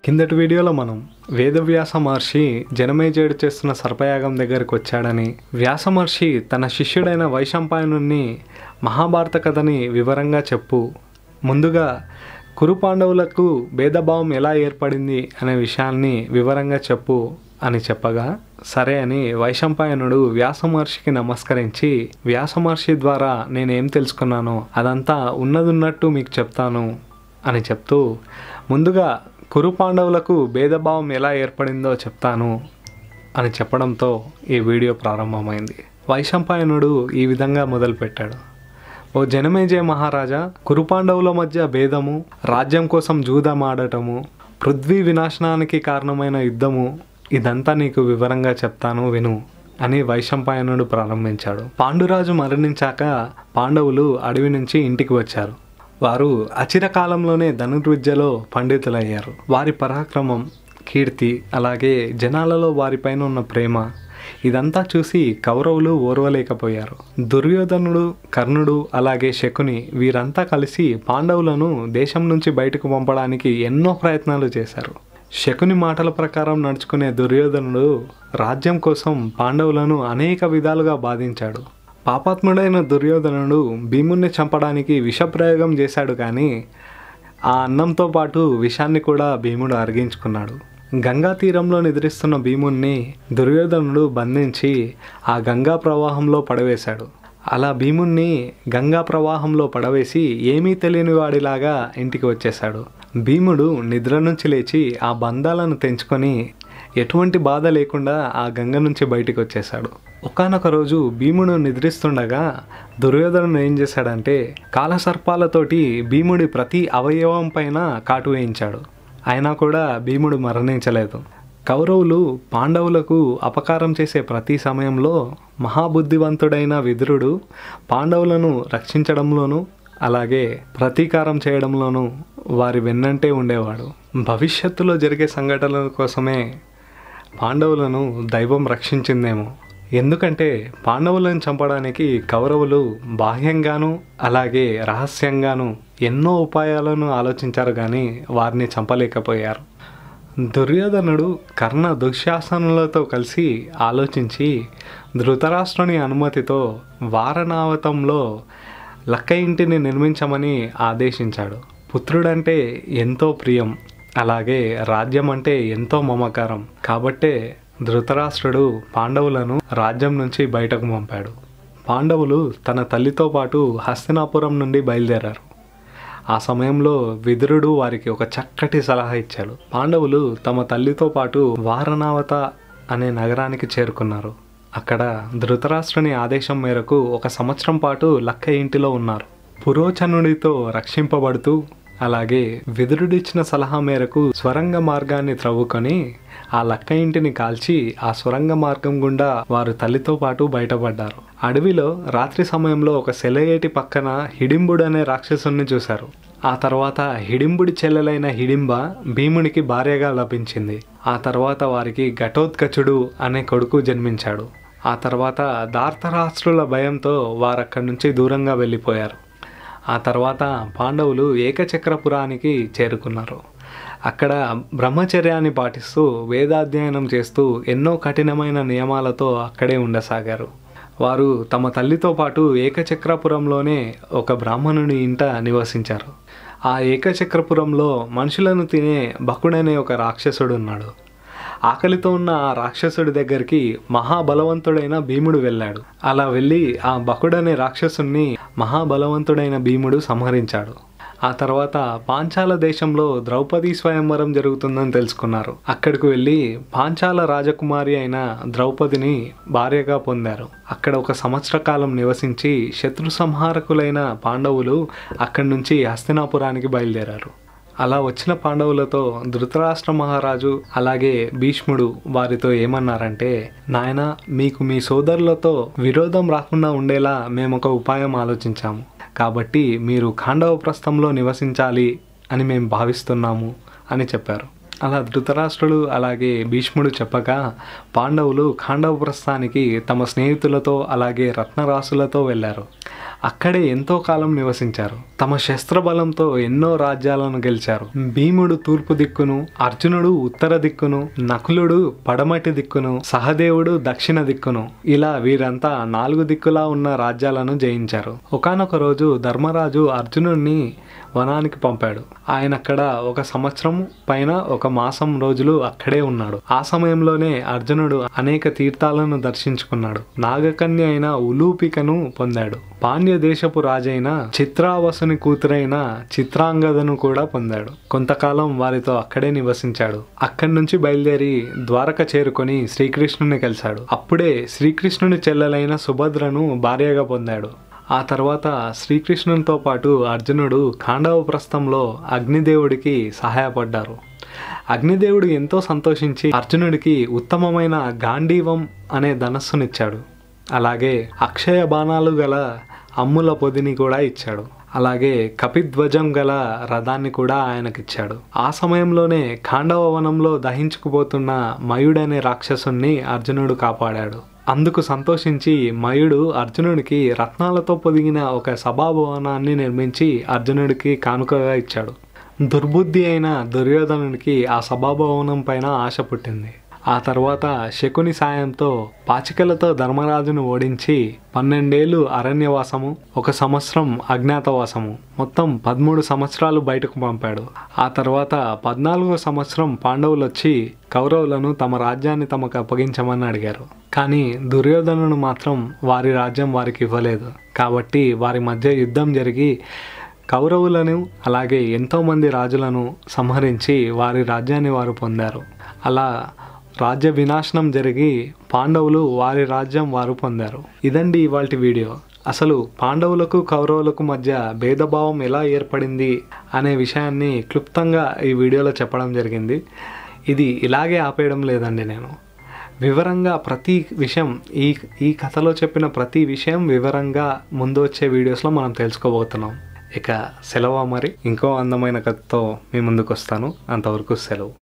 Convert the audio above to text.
కిందటి వీడియోలో మనం వేదవ్యాస మహర్షి జనమేజయుడు చేస్తున్న సర్పయాగం దగ్గరికి వచ్చాడని వ్యాస మహర్షి తన శిష్యుడైన వైశంపాయనుణ్ణి మహాభారత కథని వివరంగా చెప్పు ముందుగా కురు పాండవులకు భేదభావం ఎలా ఏర్పడింది అనే విషయాన్ని వివరంగా చెప్పు అని చెప్పగా సరే అని వైశంపాయనుడు వ్యాస మహర్షికి నమస్కరించి వ్యాస మహర్షి ద్వారా నేనేం తెలుసుకున్నానో అదంతా ఉన్నదున్నట్టు మీకు చెప్తాను అని చెప్తూ ముందుగా కురు పాండవులకు భేదభావం ఎలా ఏర్పడిందో చెప్తాను అని చెప్పడంతో ఈ వీడియో ప్రారంభమైంది వైశంపాయనుడు ఈ విధంగా మొదలుపెట్టాడు ఓ జనమేజయ మహారాజా కురుపాండవుల మధ్య భేదము రాజ్యం కోసం జూదమాడటము పృథ్వీ వినాశనానికి కారణమైన యుద్ధము ఇదంతా నీకు వివరంగా చెప్తాను విను అని వైశంపాయనుడు ప్రారంభించాడు పాండురాజు మరణించాక పాండవులు అడవి నుంచి ఇంటికి వచ్చారు వారు అచిర కాలంలోనే ధనుర్విద్యలో పండితులయ్యారు వారి పరాక్రమం కీర్తి అలాగే జనాలలో వారిపైన ఉన్న ప్రేమ ఇదంతా చూసి కౌరవులు ఓర్వలేకపోయారు దుర్యోధనుడు కర్ణుడు అలాగే శకుని వీరంతా కలిసి పాండవులను దేశం నుంచి బయటకు పంపడానికి ఎన్నో ప్రయత్నాలు చేశారు శకుని మాటల ప్రకారం నడుచుకునే దుర్యోధనుడు రాజ్యం కోసం పాండవులను అనేక విధాలుగా బాధించాడు పాపాత్ముడైన దుర్యోధనుడు భీముణ్ణి చంపడానికి విషప్రయోగం చేశాడు కానీ ఆ అన్నంతో పాటు విషాన్ని కూడా భీముడు అరిగించుకున్నాడు గంగా తీరంలో నిద్రిస్తున్న భీముణ్ణి దుర్యోధనుడు బంధించి ఆ గంగా ప్రవాహంలో పడవేశాడు అలా భీముణ్ణి గంగా ప్రవాహంలో పడవేసి ఏమీ తెలియని వాడిలాగా ఇంటికి వచ్చేశాడు భీముడు నిద్ర నుంచి లేచి ఆ బంధాలను తెంచుకొని ఎటువంటి బాధ లేకుండా ఆ గంగ నుంచి బయటికి వచ్చేశాడు ఒకనొక రోజు భీముడు నిద్రిస్తుండగా దుర్యోధనుడు ఏం చేశాడంటే కాలసర్పాలతోటి భీముడి ప్రతి అవయవం పైన కాటు వేయించాడు అయినా కూడా భీముడు మరణించలేదు కౌరవులు పాండవులకు అపకారం చేసే ప్రతి సమయంలో మహాబుద్ధివంతుడైన విదురుడు పాండవులను రక్షించడంలోనూ అలాగే ప్రతీకారం చేయడంలోనూ వారి వెన్నంటే ఉండేవాడు భవిష్యత్తులో జరిగే సంఘటనల కోసమే పాండవులను దైవం రక్షించిందేమో ఎందుకంటే పాండవులను చంపడానికి కౌరవులు బాహ్యంగాను అలాగే రహస్యంగాను ఎన్నో ఉపాయాలను ఆలోచించారు కానీ వారిని చంపలేకపోయారు దుర్యోధనుడు కర్ణ దుశ్శాసనులతో కలిసి ఆలోచించి ధృతరాష్ట్రుని అనుమతితో వారణావతంలో లక్క ఇంటిని నిర్మించమని ఆదేశించాడు పుత్రుడంటే ఎంతో ప్రియం అలాగే రాజ్యం అంటే ఎంతో మమకారం కాబట్టే ధృతరాష్ట్రుడు పాండవులను రాజ్యం నుంచి బయటకు పంపాడు పాండవులు తన తల్లితో పాటు హస్తినాపురం నుండి బయలుదేరారు ఆ సమయంలో విదురుడు వారికి ఒక చక్కటి సలహా ఇచ్చాడు పాండవులు తమ తల్లితో పాటు వారణావత అనే నగరానికి చేరుకున్నారు అక్కడ ధృతరాష్ట్రుని ఆదేశం మేరకు ఒక సంవత్సరం పాటు లక్క ఇంటిలో ఉన్నారు పురోచనుడితో రక్షింపబడుతూ అలాగే విదురుడిచ్చిన సలహా మేరకు స్వరంగ మార్గాన్ని త్రవ్వుకొని ఆ లక్క ఇంటిని కాల్చి ఆ స్వరంగ మార్గం గుండా వారు తల్లితో పాటు బయటపడ్డారు అడవిలో రాత్రి సమయంలో ఒక సెలయేటి పక్కన హిడింబుడు అనే రాక్షసుని చూశారు ఆ తర్వాత హిడింబుడి చెల్లెలైన హిడింబ భీమునికి భార్యగా లభించింది ఆ తర్వాత వారికి ఘటోత్కచుడు అనే కొడుకు జన్మించాడు ఆ తర్వాత దార్తరాష్ట్రుల భయంతో వారు అక్కడి నుంచి దూరంగా వెళ్ళిపోయారు ఆ తర్వాత పాండవులు ఏకచక్రపురానికి చేరుకున్నారు అక్కడ బ్రహ్మచర్యాన్ని పాటిస్తూ వేదాధ్యయనం చేస్తూ ఎన్నో కఠినమైన నియమాలతో అక్కడే ఉండసాగారు వారు తమ తల్లితో పాటు ఏకచక్రపురంలోనే ఒక బ్రాహ్మణుని ఇంట నివసించారు ఆ ఏకచక్రపురంలో మనుషులను తినే బకుడనే ఒక రాక్షసుడు ఉన్నాడు ఆకలితో ఉన్న ఆ రాక్షసుడి దగ్గరికి మహాబలవంతుడైన భీముడు వెళ్ళాడు అలా వెళ్ళి ఆ బకుడనే రాక్షసుణ్ణి మహాబలవంతుడైన భీముడు సంహరించాడు ఆ తర్వాత పాంచాల దేశంలో ద్రౌపది స్వయంవరం జరుగుతుందని తెలుసుకున్నారు అక్కడికి వెళ్ళి పాంచాల రాజకుమారి అయిన ద్రౌపదిని భార్యగా పొందారు అక్కడ ఒక సంవత్సర కాలం నివసించి శత్రు సంహారకులైన పాండవులు అక్కడి నుంచి హస్తినాపురానికి బయలుదేరారు అలా వచ్చిన పాండవులతో ధృతరాష్ట్ర మహారాజు అలాగే భీష్ముడు వారితో ఏమన్నారంటే నాయన మీకు మీ సోదరులతో విరోధం రాకుండా ఉండేలా మేము ఒక ఉపాయం ఆలోచించాము కాబట్టి మీరు ఖాండవ ప్రస్థంలో నివసించాలి అని మేము భావిస్తున్నాము అని చెప్పారు అలా ధృతరాష్ట్రుడు అలాగే భీష్ముడు చెప్పగా పాండవులు ఖాండవప్రస్థానికి తమ స్నేహితులతో అలాగే రత్నరాసులతో వెళ్ళారు అక్కడే ఎంతో కాలం నివసించారు తమ శస్త్రబలంతో ఎన్నో రాజ్యాలను గెలిచారు భీముడు తూర్పు దిక్కును అర్జునుడు ఉత్తర దిక్కును నకులుడు పడమటి దిక్కును సహదేవుడు దక్షిణ దిక్కును ఇలా వీరంతా నాలుగు దిక్కులా ఉన్న రాజ్యాలను జయించారు ఒకానొక రోజు ధర్మరాజు అర్జునుడిని వనానికి పంపాడు ఆయన అక్కడ ఒక సంవత్సరం పైన ఒక మాసం రోజులు అక్కడే ఉన్నాడు ఆ సమయంలోనే అర్జునుడు అనేక తీర్థాలను దర్శించుకున్నాడు నాగకన్య అయిన ఉలూపికను పొందాడు పాండ్య దేశపు రాజైన చిత్రావసుని కూతురైన చిత్రాంగదను కూడా పొందాడు కొంతకాలం వారితో అక్కడే నివసించాడు అక్కడి నుంచి బయలుదేరి ద్వారక చేరుకొని శ్రీకృష్ణుని కలిశాడు అప్పుడే శ్రీకృష్ణుని చెల్లెలైన సుభద్రను భార్యగా పొందాడు ఆ తర్వాత శ్రీకృష్ణునితో పాటు అర్జునుడు ఖాండవ ప్రస్థంలో అగ్నిదేవుడికి సహాయపడ్డారు అగ్నిదేవుడు ఎంతో సంతోషించి అర్జునుడికి ఉత్తమమైన గాంధీవం అనే ధనస్సునిచ్చాడు అలాగే అక్షయ బాణాలు గల అమ్ముల పొదిని కూడా ఇచ్చాడు అలాగే కపిధ్వజం గల రథాన్ని కూడా ఆయనకిచ్చాడు ఆ సమయంలోనే ఖాండవ వనంలో దహించుకుపోతున్న మయుడనే రాక్షసుణ్ణి అర్జునుడు కాపాడాడు అందుకు సంతోషించి మయుడు అర్జునుడికి రత్నాలతో పొదిగిన ఒక సభాభవనాన్ని నిర్మించి అర్జునుడికి కానుకగా ఇచ్చాడు దుర్బుద్ధి అయిన దుర్యోధనుడికి ఆ సభాభవనం పైన ఆశ పుట్టింది ఆ తర్వాత శకుని సాయంతో పాచికలతో ధర్మరాజును ఓడించి పన్నెండేళ్ళు అరణ్యవాసము ఒక సంవత్సరం అజ్ఞాతవాసము మొత్తం పదమూడు సంవత్సరాలు బయటకు పంపాడు ఆ తర్వాత పద్నాలుగో సంవత్సరం పాండవులు వచ్చి కౌరవులను తమ రాజ్యాన్ని తమకు అప్పగించమని అడిగారు కానీ దుర్యోధనుడు మాత్రం వారి రాజ్యం వారికి ఇవ్వలేదు కాబట్టి వారి మధ్య యుద్ధం జరిగి కౌరవులను అలాగే ఎంతోమంది రాజులను సంహరించి వారి రాజ్యాన్ని వారు పొందారు అలా రాజ్య వినాశనం జరిగి పాండవులు వారి రాజ్యం వారు పొందారు ఇదండి ఇవాళ వీడియో అసలు పాండవులకు కౌరవులకు మధ్య భేదభావం ఎలా ఏర్పడింది అనే విషయాన్ని క్లుప్తంగా ఈ వీడియోలో చెప్పడం జరిగింది ఇది ఇలాగే ఆపేయడం లేదండి నేను వివరంగా ప్రతి విషయం ఈ ఈ కథలో చెప్పిన ప్రతి విషయం వివరంగా ముందు వచ్చే వీడియోస్లో మనం తెలుసుకోబోతున్నాం ఇక సెలవు మరి ఇంకో అందమైన కథతో మీ ముందుకు వస్తాను అంతవరకు సెలవు